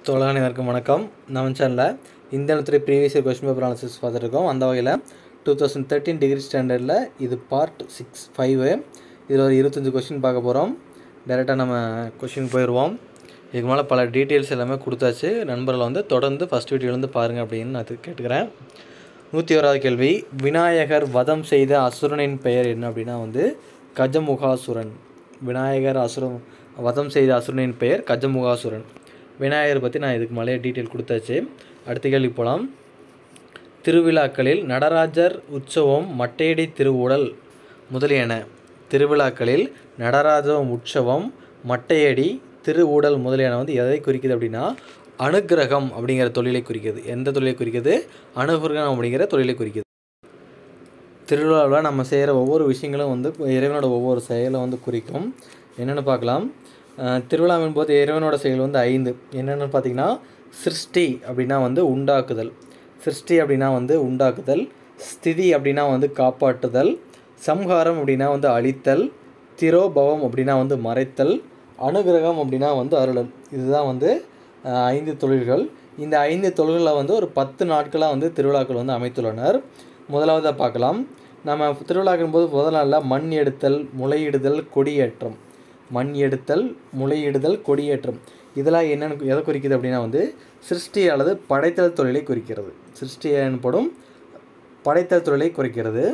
தோழானிவருக்கும் வணக்கம் நம்ம சேனலில் இந்தியன் துறை previous year question paper analysis பார்த்துருக்கோம் அந்த வகையில் டூ தௌசண்ட் தேர்ட்டின் டிகிரி ஸ்டாண்டர்டில் இது பார்ட் சிக்ஸ் ஃபைவு இதில் ஒரு இருபத்தஞ்சி கொஸ்டின் பார்க்க போகிறோம் டேரெக்டாக நம்ம கொஸ்டின் போயிடுவோம் இதுக்கு மேலே பல டீட்டெயில்ஸ் எல்லாமே கொடுத்தாச்சு நண்பர்கள் வந்து தொடர்ந்து ஃபஸ்ட் வீடியோலேருந்து பாருங்கள் அப்படின்னு நான் கேட்டுக்கிறேன் நூற்றி ஓராவது கேள்வி விநாயகர் வதம் செய்த அசுரனின் பெயர் என்ன அப்படின்னா வந்து கஜமுகாசுரன் விநாயகர் அசுரம் வதம் செய்த அசுரனின் பெயர் கஜமுகாசுரன் விநாயகர் பற்றி நான் இதுக்கு மேலே டீட்டெயில் கொடுத்தாச்சு அடுத்த கேள்வி போகலாம் திருவிழாக்களில் நடராஜர் உற்சவம் மட்டையடி திருவுடல் முதலியன திருவிழாக்களில் நடராஜர் உற்சவம் மட்டையடி திருவுடல் முதலியன வந்து எதை குறிக்குது அப்படின்னா அனுக்கிரகம் அப்படிங்கிற தொழிலை குறிக்கிறது எந்த தொழிலை குறிக்கிறது அனுகிரகம் அப்படிங்கிற தொழிலை குறிக்கிறது திருவிழாவில் நம்ம செய்கிற ஒவ்வொரு விஷயங்களும் வந்து இறைவனோட ஒவ்வொரு செயலை வந்து குறிக்கும் என்னென்னு பார்க்கலாம் அஹ் திருவிழாவின் போது இறைவனோட செயல் வந்து ஐந்து என்னென்னு பார்த்தீங்கன்னா சிருஷ்டி அப்படின்னா வந்து உண்டாக்குதல் சிருஷ்டி அப்படின்னா வந்து உண்டாக்குதல் ஸ்திதி அப்படின்னா வந்து காப்பாற்றுதல் சம்ஹாரம் அப்படின்னா வந்து அழித்தல் திரோபவம் அப்படின்னா வந்து மறைத்தல் அனுகிரகம் அப்படின்னா வந்து அருளல் இதுதான் வந்து அஹ், ஐந்து தொழில்கள் இந்த ஐந்து தொழில்களை வந்து ஒரு பத்து நாட்களாக வந்து திருவிழாக்கள் வந்து அமைத்துள்ளனர் முதலாவதாக பார்க்கலாம் நம்ம திருவிழாக்கள் போது முதல் நாளில் மண் எடுத்தல் முளையிடுதல் கொடியேற்றம் மண் எடுத்தல் முளையிடுதல் கொடியேற்றம் இதெல்லாம் என்னென்னு எதை குறிக்குது அப்படின்னா வந்து சிருஷ்டி அல்லது படைத்தல் தொழிலை குறிக்கிறது சிருஷ்டி எனப்படும் படைத்தல் தொழிலை குறிக்கிறது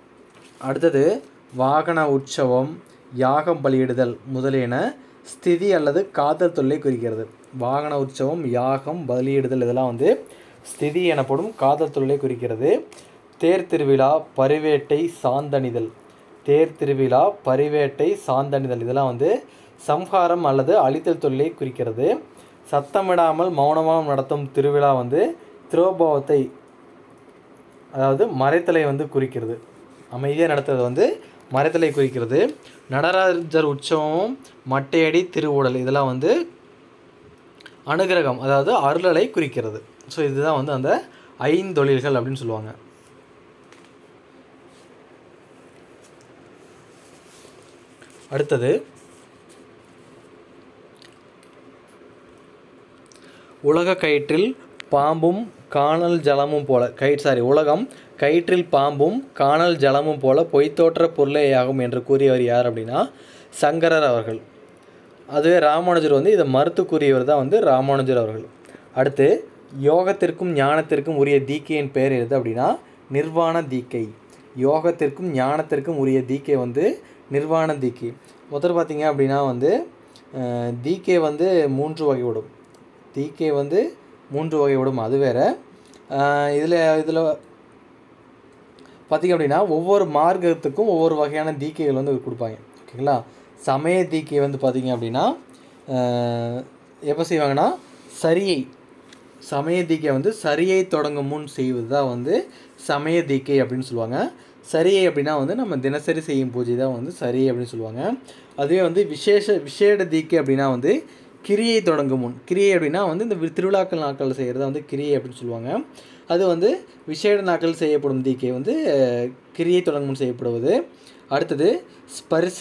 அடுத்தது வாகன உற்சவம் யாகம் பலியிடுதல் முதலியன ஸ்திதி அல்லது காதல் தொழிலை குறிக்கிறது வாகன உற்சவம் யாகம் பலியிடுதல் இதெல்லாம் வந்து ஸ்திதி எனப்படும் காதல் தொழிலை குறிக்கிறது தேர் திருவிழா பரிவேட்டை சாந்தணிதல் தேர் திருவிழா பரிவேட்டை சாந்தணிதல் இதெல்லாம் வந்து சம்ஹாரம் அல்லது அழித்தல் தொழிலை குறிக்கிறது சத்தமிடாமல் மௌனமாக நடத்தும் திருவிழா வந்து திரோபவத்தை அதாவது மறைத்தலை வந்து குறிக்கிறது அமைதியாக நடத்துறது வந்து மறைத்தலை குறிக்கிறது நடராஜர் உற்சவம் மட்டையடி திருவுடல் இதெல்லாம் வந்து அனுகிரகம் அதாவது அருளலை குறிக்கிறது ஸோ இதுதான் வந்து அந்த ஐந்தொழில்கள் அப்படின்னு சொல்லுவாங்க அடுத்தது உலக கயிற்றில் பாம்பும் காணல் ஜலமும் போல கயிறு சாரி உலகம் கயிற்றில் பாம்பும் காணல் ஜலமும் போல பொய்த்தோற்ற பொருளேயாகும் என்று கூறியவர் யார் அப்படின்னா சங்கரர் அவர்கள் அதுவே ராமானுஜர் வந்து இதை மறுத்து கூறியவர் தான் வந்து ராமானுஜர் அவர்கள் அடுத்து யோகத்திற்கும் ஞானத்திற்கும் உரிய தீக்கையின் பெயர் எது அப்படின்னா நிர்வாண தீக்கை யோகத்திற்கும் ஞானத்திற்கும் உரிய தீக்கை வந்து நிர்வாண தீக்கை முதல்ல பார்த்தீங்க அப்படின்னா வந்து அஹ், தீக்கை வந்து மூன்று வகைப்படும் தீக்கை வந்து மூன்று வகைப்படும் அது வேற இதில் இதில் பார்த்திங்க அப்படின்னா ஒவ்வொரு மார்க்கத்துக்கும் ஒவ்வொரு வகையான தீக்கைகள் வந்து கொடுப்பாங்க ஓகேங்களா சமய தீக்கை வந்து பார்த்திங்க அப்படின்னா அஹ், எப்போ செய்வாங்கன்னா சரியை சமய தீக்கை வந்து சரியை தொடங்கும் முன் செய்வது தான் வந்து சமய தீக்கை அப்படின்னு சொல்லுவாங்க சரியை அப்படின்னா வந்து நம்ம தினசரி செய்யும் பூஜை தான் வந்து சரி அப்படின்னு சொல்லுவாங்க அதுவே வந்து விசேஷ விசேட தீக்கை அப்படின்னா வந்து கிரியை தொடங்கும் முன் கிரியை அப்படின்னா வந்து இந்த வி- திருவிழாக்கள் நாட்கள் செய்கிறத வந்து கிரியை அப்படின்னு சொல்லுவாங்க அது வந்து விசேட நாட்கள் செய்யப்படும் தீக்கை வந்து அஹ், கிரியை தொடங்கும் முன் செய்யப்படுவது அடுத்தது ஸ்பர்ச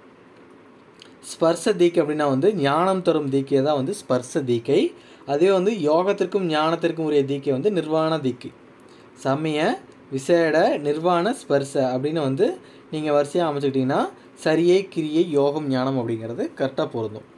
ஸ்பர்ச தீக்கை அப்படின்னா வந்து ஞானம் தரும் தீக்கை தான் வந்து ஸ்பர்ச தீக்கை அதே வந்து யோகத்திற்கும் ஞானத்திற்கும் உரிய தீக்கை வந்து நிர்வாண தீக்கை சமய விசேட நிர்வாண ஸ்பர்ச அப்படின்னு வந்து நீங்கள் வரிசையாக அமைச்சுக்கிட்டிங்கன்னா சரியை கிரியை யோகம் ஞானம் அப்படிங்கிறது கரெக்டாக பொருந்தும்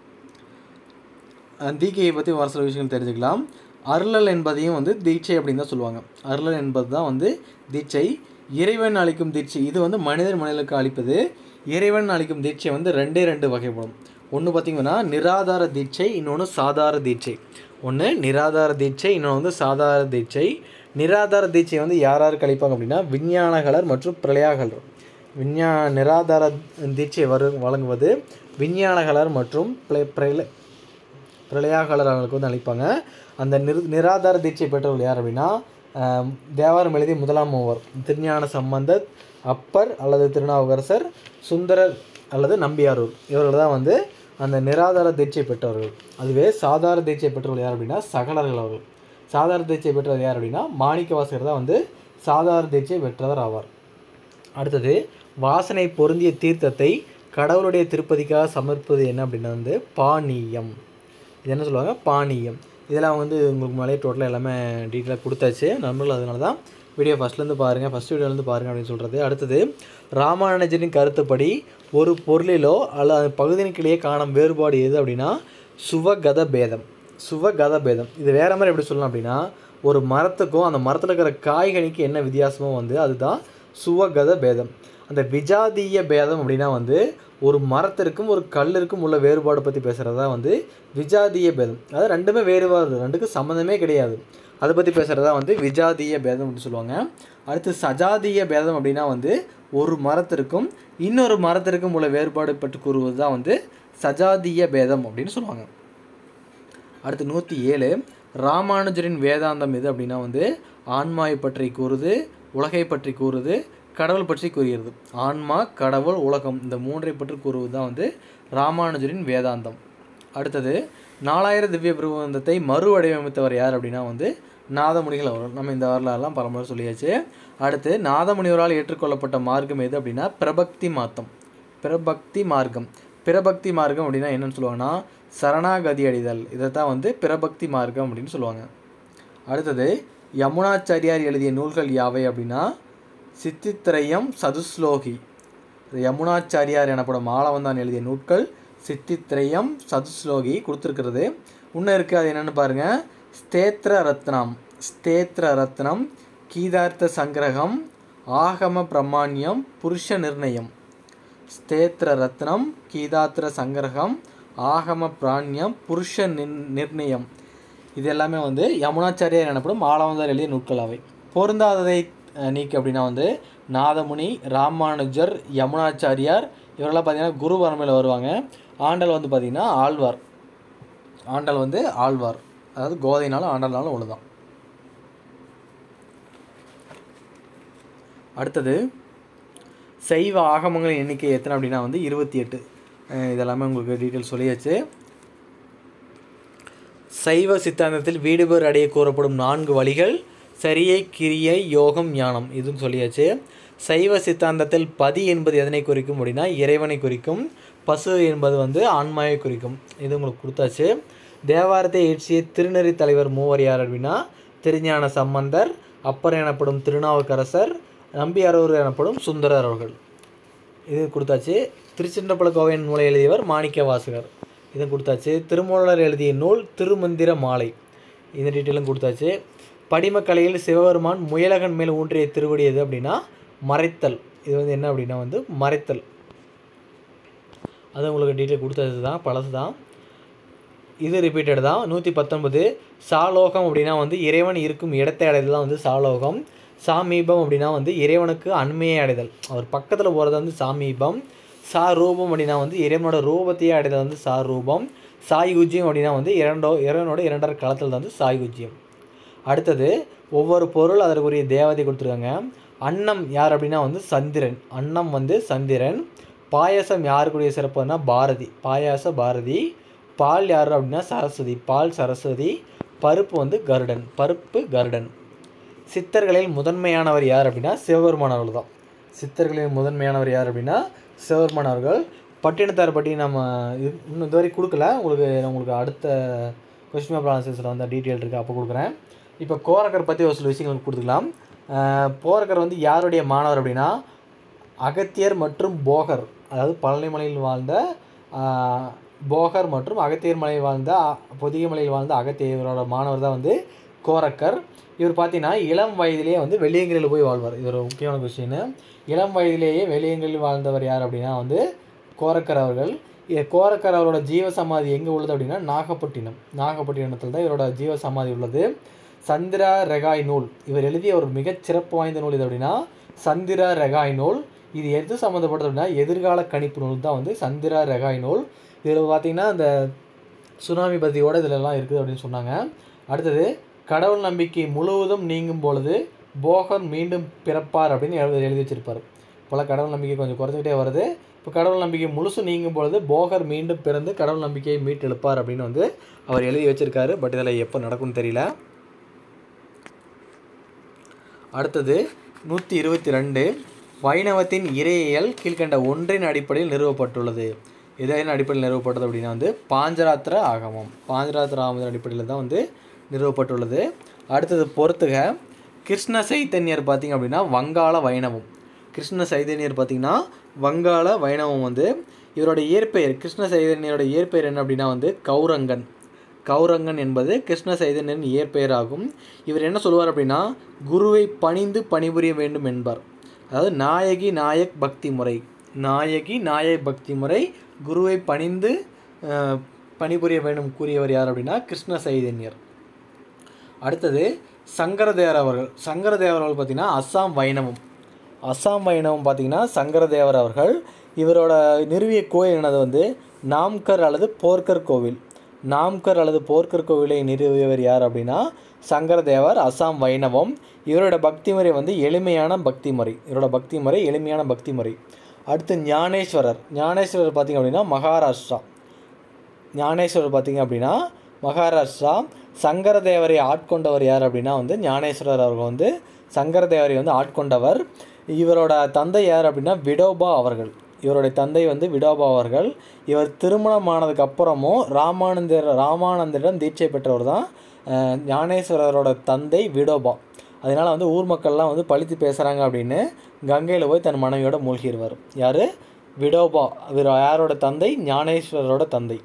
அஹ் தீக்கையை பற்றி ஒரு சில விஷயங்கள் தெரிஞ்சுக்கலாம் அருளல் என்பதையும் வந்து தீட்சை அப்படின்னு தான் சொல்லுவாங்க அருளல் என்பது தான் வந்து தீட்சை இறைவன் அளிக்கும் தீட்சை இது வந்து மனிதர் மனிதனுக்கு அளிப்பது இறைவன் அளிக்கும் தீட்சை வந்து ரெண்டே ரெண்டு வகைப்படும் ஒன்று பார்த்தீங்கன்னா நிராதார தீட்சை இன்னொன்று சாதார தீட்சை ஒன்று நிராதார தீட்சை இன்னொன்று வந்து சாதார தீட்சை நிராதார தீட்சை வந்து யார் யாருக்கு அளிப்பாங்க அப்படின்னா விஞ்ஞானகலர் மற்றும் பிரளயாகலர் விஞ்ஞா நிராதார தீட்சை வரு வழங்குவது விஞ்ஞானகலர் மற்றும் பிர- பிரள- பிரளயாகலர் அவங்களுக்கு வந்து அளிப்பாங்க அந்த நிர் நிராதார தீட்சை பெற்றவர்கள் யார் அப்படின்னா ஆம், தேவாரம் எழுதி முதலாம் மூவர் திருஞான சம்பந்தர் அப்பர் அல்லது திருநாவுக்கரசர் சுந்தரர் அல்லது நம்பியாரூர் இவர்கள் தான் வந்து அந்த நிராதார தீட்சை பெற்றவர்கள் அதுவே சாதார தீட்சை பெற்றவர்கள் யார் அப்படின்னா சகலர்கள் அவர்கள் சாதார தீட்சை பெற்றவர் யார் அப்படின்னா மாணிக்கவாசகர் தான் வந்து சாதார தீட்சை பெற்றவர் ஆவார் அடுத்தது வாசனை பொருந்திய தீர்த்தத்தை கடவுளுடைய திருப்பதிக்காக சமர்ப்பது என்ன அப்படின்னா வந்து பானீயம் இது என்ன சொல்லுவாங்க பானீயம் இதெல்லாம் வந்து உங்களுக்கு முன்னாலே டோட்டலாக எல்லாமே டீட்டெயிலாக கொடுத்தாச்சு நண்பர்கள் அதனால தான் வீடியோ ஃபஸ்ட்லேருந்து பாருங்கள் ஃபஸ்ட் வீடியோலேருந்து பாருங்கள் அப்படின்னு சொல்கிறது அடுத்தது ராமானுஜரின் கருத்துப்படி ஒரு பொருளிலோ அல்லது பகுதினுக்கிடையே காணும் வேறுபாடு எது அப்படின்னா சுவகத பேதம் சுவகத பேதம் இது வேறு மாதிரி எப்படி சொல்லலாம் அப்படின்னா ஒரு மரத்துக்கும் அந்த மரத்தில் இருக்கிற காய்கனிக்கு என்ன வித்தியாசமோ வந்து அதுதான் சுவகத பேதம் அந்த விஜாதீய பேதம் அப்படின்னா வந்து ஒரு மரத்திற்கும் ஒரு கல்லிற்கும் உள்ள வேறுபாடு பற்றி பேசுகிறது தான் வந்து விஜாதீய பேதம் அதாவது ரெண்டுமே வேறுபாடு ரெண்டுக்கும் சம்மந்தமே கிடையாது அதை பற்றி பேசுகிறதா வந்து விஜாதீய பேதம் அப்படின்னு சொல்லுவாங்க அடுத்து சஜாதீய பேதம் அப்படின்னா வந்து ஒரு மரத்திற்கும் இன்னொரு மரத்திற்கும் உள்ள வேறுபாடு பற்றி கூறுவது தான் வந்து சஜாதீய பேதம் அப்படின்னு சொல்லுவாங்க அடுத்து நூற்றி ஏழு ராமானுஜரின் வேதாந்தம் எது அப்படின்னா வந்து ஆன்மாவை பற்றி கூறுது உலகை பற்றி கூறுது கடவுள் பற்றி கூறுகிறது ஆன்மா கடவுள் உலகம் இந்த மூன்றை பற்றி கூறுவது தான் வந்து ராமானுஜரின் வேதாந்தம் அடுத்தது நாலாயிர திவ்ய பிரபந்தத்தை மறு வடிவமைத்தவர் யார் அப்படின்னா வந்து நாதமுனிகள் அவர் நம்ம இந்த வரலாறுலாம் பலமுறை சொல்லியாச்சு அடுத்து நாதமுனிவரால் ஏற்றுக்கொள்ளப்பட்ட மார்க்கம் எது அப்படின்னா பிரபக்தி மாத்தம் பிரபக்தி மார்க்கம் பிரபக்தி மார்க்கம் அப்படின்னா என்னன்னு சொல்லுவாங்கன்னா சரணாகதி அடைதல் இதை தான் வந்து பிரபக்தி மார்க்கம் அப்படின்னு சொல்லுவாங்க அடுத்தது யமுனாச்சாரியார் எழுதிய நூல்கள் யாவை அப்படின்னா சித்தித்திரயம் சதுஸ்லோகி யமுனாச்சாரியார் எனப்படும் ஆளவந்தான் எழுதிய நூட்கள் சித்தித்திரயம் சதுஸ்லோகி கொடுத்துருக்கிறது இன்னும் இருக்குது அது என்னென்னு பாருங்கள் ஸ்தேத்ர ரத்னம் ஸ்தேத்ர ரத்னம் கீதார்த்த சங்கிரகம் ஆகம பிரமாண்யம் புருஷ நிர்ணயம் ஸ்தேத்ர ரத்னம் கீதாத்திர சங்கிரகம் ஆகம பிராண்யம் புருஷ நிர் நிர்ணயம் இது எல்லாமே வந்து யமுனாச்சாரியார் எனப்படும் ஆளவந்தார் எழுதிய நூட்கள் அவை பொருந்தாததை அஹ், நீக்கு அப்படின்னா வந்து நாதமுனி ராமானுஜர் யமுனாச்சாரியார் இவரெல்லாம் பார்த்தீங்கன்னா குரு வரமையில் வருவாங்க ஆண்டல் வந்து பார்த்திங்கன்னா ஆழ்வார் ஆண்டல் வந்து ஆழ்வார் அதாவது கோதைனாலும் ஆண்டல்னாலும் ஒன்று தான் அடுத்தது சைவ ஆகமங்களின் எண்ணிக்கை எத்தனை அப்படின்னா வந்து இருபத்தி எட்டு இதெல்லாமே உங்களுக்கு டீட்டெயில் சொல்லியாச்சு சைவ சித்தாந்தத்தில் வீடு பேர் அடைய கூறப்படும் நான்கு வழிகள் சரியை கிரியை யோகம் ஞானம் இதுவும் சொல்லியாச்சு சைவ சித்தாந்தத்தில் பதி என்பது எதனை குறிக்கும் அப்படின்னா இறைவனை குறிக்கும் பசு என்பது வந்து ஆன்மாவை குறிக்கும் இது உங்களுக்கு கொடுத்தாச்சு தேவாரத்தை இயற்றிய திருநெறி தலைவர் மூவர் யார் அப்படின்னா திருஞான சம்பந்தர் அப்பர் எனப்படும் திருநாவுக்கரசர் நம்பியாரூர் எனப்படும் சுந்தரர் அவர்கள் இது கொடுத்தாச்சு திருச்சிற்றப்பல கோவையின் நூலை எழுதியவர் மாணிக்க வாசகர் இது கொடுத்தாச்சு திருமூலர் எழுதிய நூல் திருமந்திர மாலை இந்த டீட்டெயிலும் கொடுத்தாச்சு படிமக்கலையில் சிவபெருமான் முயலகன் மேல் ஊன்றிய திருவடி எது அப்படின்னா மறைத்தல் இது வந்து என்ன அப்படின்னா வந்து மறைத்தல் அது உங்களுக்கு டீட்டெயில் கொடுத்தது தான் பழசு தான் இது ரிப்பீட்டட் தான் நூற்றி பத்தொன்பது சாலோகம் அப்படின்னா வந்து இறைவன் இருக்கும் இடத்தை அடைதல் தான் வந்து சாலோகம் சாமீபம் அப்படின்னா வந்து இறைவனுக்கு அண்மையை அடைதல் அவர் பக்கத்தில் போகிறது வந்து சாமீபம் சா ரூபம் அப்படின்னா வந்து இறைவனோட ரூபத்தையே அடைதல் வந்து சா ரூபம் சாய் குஜ்யம் அப்படின்னா வந்து இரண்டோ இறைவனோட இரண்டரை களத்தில் தான் வந்து சாய் குஜ்யம் அடுத்தது ஒவ்வொரு பொருள் அதற்குரிய தேவதை கொடுத்துருக்காங்க அன்னம் யார் அப்படின்னா வந்து சந்திரன் அன்னம் வந்து சந்திரன் பாயாசம் யாருக்குரிய சிறப்புன்னா பாரதி பாயாச பாரதி பால் யார் அப்படின்னா சரஸ்வதி பால் சரஸ்வதி பருப்பு வந்து கருடன் பருப்பு கருடன் சித்தர்களில் முதன்மையானவர் யார் அப்படின்னா சிவபெருமான் அவர்கள் தான் சித்தர்களில் முதன்மையானவர் யார் அப்படின்னா சிவபெருமான் அவர்கள் பட்டினத்தார் பற்றி நம்ம இது இன்னும் இதுவரை கொடுக்கல உங்களுக்கு நான் உங்களுக்கு அடுத்த கொஸ்டின் பேப்பர் ஆன்சர்ஸில் வந்து டீட்டெயில் இருக்குது அப்போ கொடுக்குறேன் இப்போ கோரக்கர் பற்றி ஒரு சில விஷயங்கள் கொடுத்துக்கலாம் அஹ் போரக்கர் வந்து யாருடைய மாணவர் அப்படின்னா அகத்தியர் மற்றும் போகர் அதாவது பழனிமலையில் வாழ்ந்த ஆஹ், போகர் மற்றும் அகத்தியர் மலையில் வாழ்ந்த அ- பொதிகை மலையில் வாழ்ந்த அகத்தியரோட மாணவர் தான் வந்து கோரக்கர் இவர் பார்த்தீங்கன்னா இளம் வயதிலேயே வந்து வெளியங்களில் போய் வாழ்வார் இது ஒரு முக்கியமான விஷயம் இளம் வயதிலேயே வெளியங்களில் வாழ்ந்தவர் யார் அப்படின்னா வந்து கோரக்கர் அவர்கள் இ- கோரக்கர் அவரோட ஜீவ சமாதி எங்கே உள்ளது அப்படின்னா நாகப்பட்டினம் நாகப்பட்டினத்தில் தான் இவரோட ஜீவ சமாதி உள்ளது சந்திரா ரெகாய் நூல் இவர் எழுதிய ஒரு மிகச் சிறப்பு வாய்ந்த நூல் இது அப்படின்னா சந்திரா ரெகாய் நூல் இது எது சம்மந்தப்பட்டது அப்படின்னா எதிர்கால கணிப்பு நூல் தான் வந்து சந்திரா ரெகாய் நூல் இதில் பார்த்தீங்கன்னா இந்த சுனாமி பற்றியோட இதிலெல்லாம் இருக்குது அப்படின்னு சொன்னாங்க அடுத்தது கடவுள் நம்பிக்கை முழுவதும் நீங்கும் பொழுது போகர் மீண்டும் பிறப்பார் அப்படின்னு எழுதி எழுதி வச்சிருப்பார் இப்போலாம் கடவுள் நம்பிக்கை கொஞ்சம் குறைஞ்சிக்கிட்டே வருது இப்போ கடவுள் நம்பிக்கை முழுசு நீங்கும் பொழுது போகர் மீண்டும் பிறந்து கடவுள் நம்பிக்கையை மீட்டெழுப்பார் அப்படின்னு வந்து அவர் எழுதி வச்சிருக்காரு பட் இதில் எப்போ நடக்கும்னு தெரியல அடுத்தது நூற்றி இருபத்தி ரெண்டு வைணவத்தின் இறையியல் கீழ்கண்ட ஒன்றின் அடிப்படையில் நிறுவப்பட்டுள்ளது எதன் அடிப்படையில் நிறுவப்பட்டது அப்படின்னா வந்து பாஞ்சராத்திர ஆகமம் பாஞ்சராத்திர ஆகமத்தின் அடிப்படையில் தான் வந்து நிறுவப்பட்டுள்ளது அடுத்தது பொறுத்துக கிருஷ்ண சைத்தன்யர் பார்த்திங்க அப்படின்னா வங்காள வைணவம் கிருஷ்ண சைதன்யர் பார்த்திங்கன்னா வங்காள வைணவம் வந்து இவரோட இயற்பெயர் கிருஷ்ண சைதன்யரோட இயற்பெயர் என்ன அப்படின்னா வந்து கௌரங்கன் கௌரங்கன் என்பது கிருஷ்ண சைதன்யன் இயற்பெயர் ஆகும் இவர் என்ன சொல்லுவார் அப்படின்னா குருவை பணிந்து பணிபுரிய வேண்டும் என்பார் அதாவது நாயகி நாயக் பக்தி முறை நாயகி நாயக் பக்தி முறை குருவை பணிந்து அஹ், பணிபுரிய வேண்டும் கூறியவர் யார் அப்படின்னா கிருஷ்ண சைதன்யர் அடுத்தது சங்கரதேவர் அவர்கள் சங்கரதேவர் அவர்கள் பார்த்திங்கன்னா அஸ்ஸாம் வைணவம் அஸ்ஸாம் வைணவம் பார்த்திங்கன்னா சங்கரதேவர் அவர்கள் இவரோட நிறுவிய கோயில் என்னது வந்து நாம்கர் அல்லது போர்க்கர் கோவில் நாம்கர் அல்லது போர்க்கர் கோவிலை நிறுவியவர் யார் அப்படின்னா சங்கரதேவர் அஸ்ஸாம் வைணவம் இவரோட பக்தி முறை வந்து எளிமையான பக்தி முறை இவரோட பக்தி முறை எளிமையான பக்தி முறை அடுத்து ஞானேஸ்வரர் ஞானேஸ்வரர் பார்த்திங்க அப்படின்னா மகாராஷ்டிரா ஞானேஸ்வரர் பார்த்தீங்க அப்படின்னா மகாராஷ்டிரா சங்கரதேவரை ஆட்கொண்டவர் யார் அப்படின்னா வந்து ஞானேஸ்வரர் அவர்கள் வந்து சங்கரதேவரை வந்து ஆட்கொண்டவர் இவரோட தந்தை யார் அப்படின்னா விடோபா அவர்கள் இவருடைய தந்தை வந்து விடோபா அவர்கள் இவர் திருமணமானதுக்கு அப்புறமும் ராமானந்தர் ராமானந்தரிடம் தீட்சை பெற்றவர் தான் அஹ், ஞானேஸ்வரரோட தந்தை விடோபா அதனால் வந்து ஊர் மக்கள்லாம் வந்து பழித்து பேசுகிறாங்க அப்படின்னு கங்கையில் போய் தன் மனைவியோட மூழ்கிடுவார் யார் விடோபா இவர் யாரோட தந்தை ஞானேஸ்வரரோட தந்தை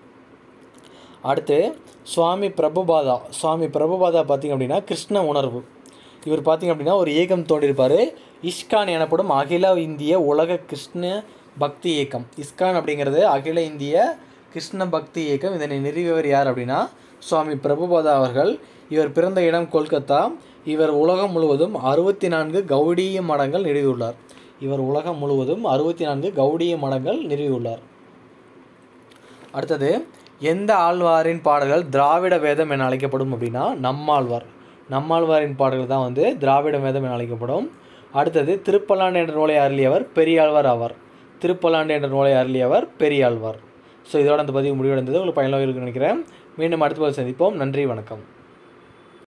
அடுத்து சுவாமி பிரபுபாதா சுவாமி பிரபுபாதா பார்த்திங்க அப்படின்னா கிருஷ்ண உணர்வு இவர் பார்த்திங்க அப்படின்னா ஒரு இயக்கம் தோண்டியிருப்பார் இஸ்கான் எனப்படும் அகில இந்திய உலக கிருஷ்ண பக்தி இயக்கம் இஸ்கான் அப்படிங்கிறது அகில இந்திய கிருஷ்ண பக்தி இயக்கம் இதனை நிறுவியவர் யார் அப்படின்னா சுவாமி பிரபுபாதா அவர்கள் இவர் பிறந்த இடம் கொல்கத்தா இவர் உலகம் முழுவதும் அறுபத்தி நான்கு கௌடிய மடங்கள் நிறுவியுள்ளார் இவர் உலகம் முழுவதும் அறுபத்தி நான்கு கௌடிய மடங்கள் நிறுவியுள்ளார் அடுத்தது எந்த ஆழ்வாரின் பாடல்கள் திராவிட வேதம் என அழைக்கப்படும் அப்படின்னா நம்மாழ்வார் நம்மாழ்வாரின் பாடல்கள் தான் வந்து திராவிட வேதம் என அழைக்கப்படும் அடுத்தது திருப்பல்லாண்டு என்ற நூலை அருளியவர் பெரியாழ்வார் ஆவார் திருப்பல்லாண்டு என்ற நூலை அருளியவர் பெரியாழ்வார் ஸோ இதோட அந்த பதிவு முடிவடைந்தது உங்களுக்கு பயனுள்ள இருக்குன்னு நினைக்கிறேன் மீண்டும் அடுத்த பதிவு சந்திப்போம் நன்றி வணக்கம்